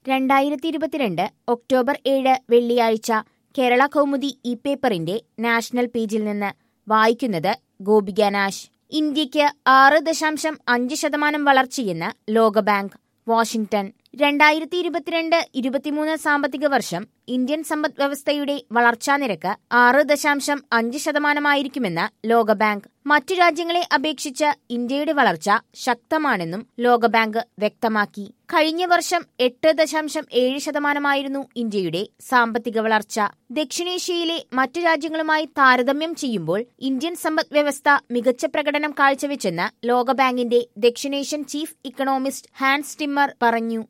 രണ്ടായിരത്തി ഇരുപത്തിരണ്ട് ഒക്ടോബർ ഏഴ് വെള്ളിയാഴ്ച കേരള കൗമുദി ഇ പേപ്പറിന്റെ നാഷണൽ പേജിൽ നിന്ന് വായിക്കുന്നത് ഗോപിക നാശ് ഇന്ത്യക്ക് ആറ് ദശാംശം അഞ്ച് ശതമാനം വളർച്ചയെന്ന് ലോകബാങ്ക് വാഷിംഗ്ടൺ രണ്ടായിരത്തി ഇരുപത്തിരണ്ട് ഇരുപത്തിമൂന്ന് സാമ്പത്തിക വർഷം ഇന്ത്യൻ സമ്പദ് വ്യവസ്ഥയുടെ വളർച്ചാ നിരക്ക് ആറ് ദശാംശം അഞ്ച് ശതമാനമായിരിക്കുമെന്ന് ലോകബാങ്ക് മറ്റു രാജ്യങ്ങളെ അപേക്ഷിച്ച് ഇന്ത്യയുടെ വളർച്ച ശക്തമാണെന്നും ലോകബാങ്ക് വ്യക്തമാക്കി കഴിഞ്ഞ വർഷം എട്ട് ദശാംശം ഏഴ് ശതമാനമായിരുന്നു ഇന്ത്യയുടെ സാമ്പത്തിക വളർച്ച ദക്ഷിണേഷ്യയിലെ മറ്റു രാജ്യങ്ങളുമായി താരതമ്യം ചെയ്യുമ്പോൾ ഇന്ത്യൻ സമ്പദ് വ്യവസ്ഥ മികച്ച പ്രകടനം കാഴ്ചവെച്ചെന്ന് ലോകബാങ്കിന്റെ ദക്ഷിണേഷ്യൻ ചീഫ് ഇക്കണോമിസ്റ്റ് ഹാൻസ് ടിമ്മർ പറഞ്ഞു